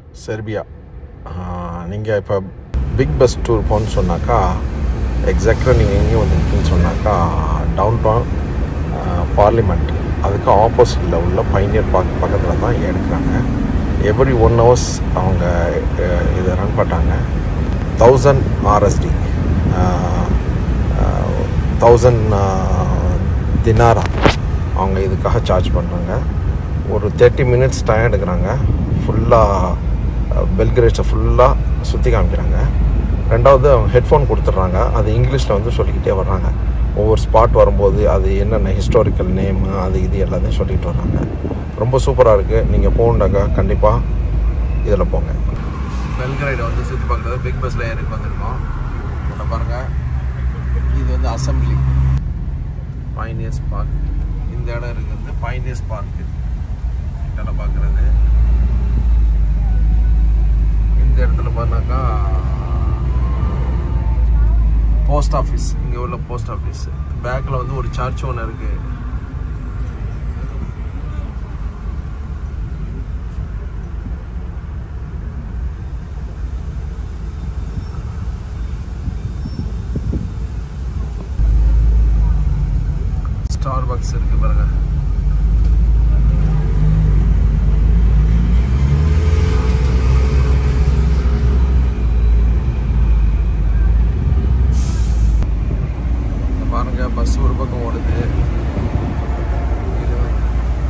Serbia நீங்கள் இப்போ big bus tour போகணுன்னு சொன்னாக்கா எக்ஸாக்டாக நீங்கள் எங்கே வந்துருக்கீங்கன்னு சொன்னாக்கா டவுன் டவுன் பார்லிமெண்ட் அதுக்கு ஆப்போசிட்டில் உள்ள பைனியர் பார்க் பக்கத்தில் தான் எடுக்கிறாங்க எவ்ரி ஒன் ஹவர்ஸ் அவங்க அஹ், இதை ரன் பண்ணுறாங்க தௌசண்ட் ஆர்எஸ்டி தௌசண்ட் தினாரா அவங்க இதுக்காக சார்ஜ் பண்ணுறாங்க ஒரு தேர்ட்டி மினிட்ஸ் டைம் எடுக்கிறாங்க ஃபுல்லாக பெல்கிரேட்ஸை ஃபுல்லாக சுற்றி காமிக்கிறாங்க ரெண்டாவது அவங்க ஹெட்ஃபோன் கொடுத்துட்றாங்க அது இங்கிலீஷில் வந்து சொல்லிக்கிட்டே வர்றாங்க ஒவ்வொரு ஸ்பாட் வரும்போது அது என்னென்ன ஹிஸ்டாரிக்கல் நேமு அது இது எல்லாத்தையும் சொல்லிட்டு வர்றாங்க ரொம்ப சூப்பராக இருக்குது நீங்கள் போகணுன்னாக்கா கண்டிப்பாக இதில் போங்க பெல்கிரைடை வந்து சுற்றி பார்க்குறது பிக் பஸ்ஸில் ஏறிக்கு வந்திருக்கோம் இதில் பாருங்கள் இது வந்து அசம்பிளி பைனியர்ஸ் பார்க் இந்த இடம் இருக்குது பைனியர்ஸ் பார்க்கு இதெல்லாம் பார்க்குறது இந்த இடத்துல பார்த்தாக்கா போஸ்ட் ஆஃபீஸ் இங்கே உள்ள போஸ்ட் ஆஃபீஸ் பேக்கில் வந்து ஒரு சர்ச் ஒன்று இருக்குது ஸ்டார் பாக்ஸ் இருக்கு பாருங்க இங்க பாருங்க பஸ் ஒரு பக்கம் ஓடுது இது வந்து-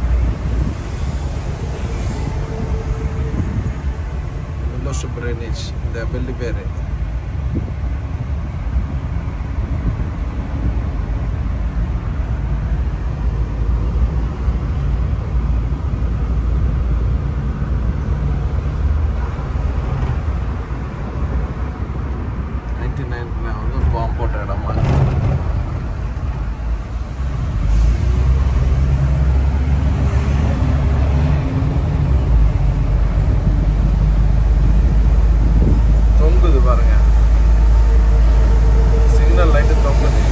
மில்லோஸ் பிரேனேஜ் இந்த பில்டு பேரு நைன்டி நைன்ல வந்து பாம்பு போட்ட இடமா தொங்குது பாருங்க சிக்னல் லைட்டு தொங்குது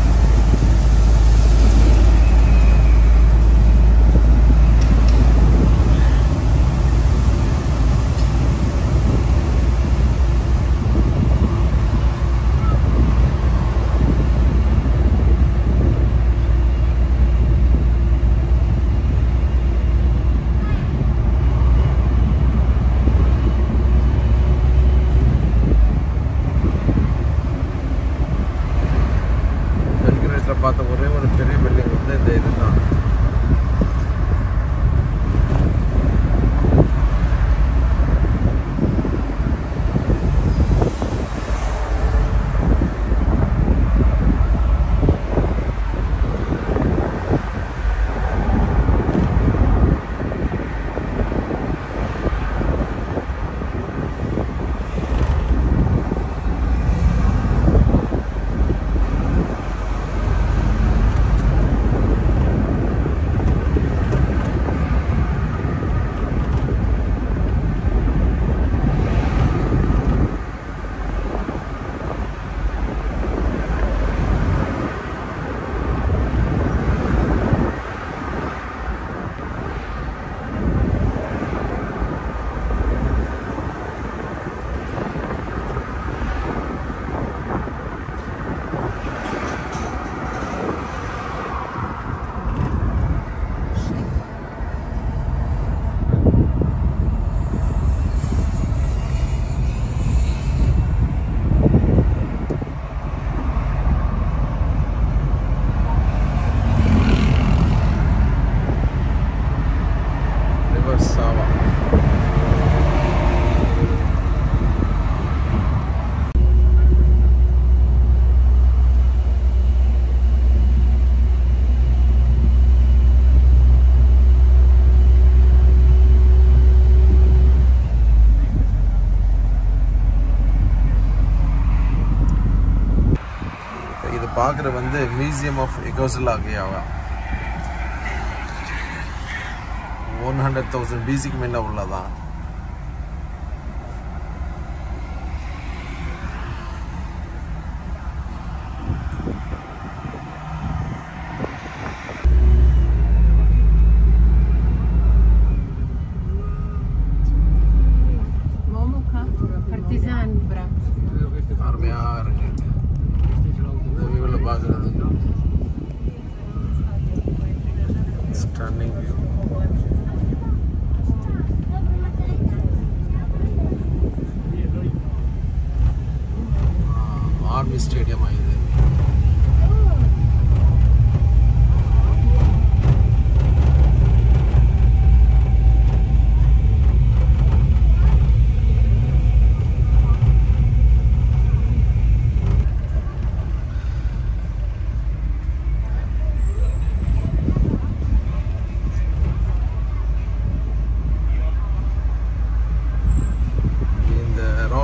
பெல்கிரேட்ல பார்த்த ஒரே ஒரு பெரிய பில்டிங் வந்து இந்த இதுதான் ரிவர் சாவா இது பார்க்குற வந்து மியூசியம் ஆஃப் எகோசிலாகியாவா ஒன் ஹண்ட்ரட் தௌசண்ட் பிசிக்கு முன்ன உள்ளதான்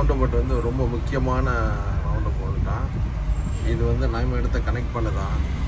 ரவுண்ட் பட் வந்து ரொம்ப முக்கியமான ரவுண்ட் போட்டுட்டான் இது வந்து நம்ம இடத்த கனெக்ட் பண்ணுதான்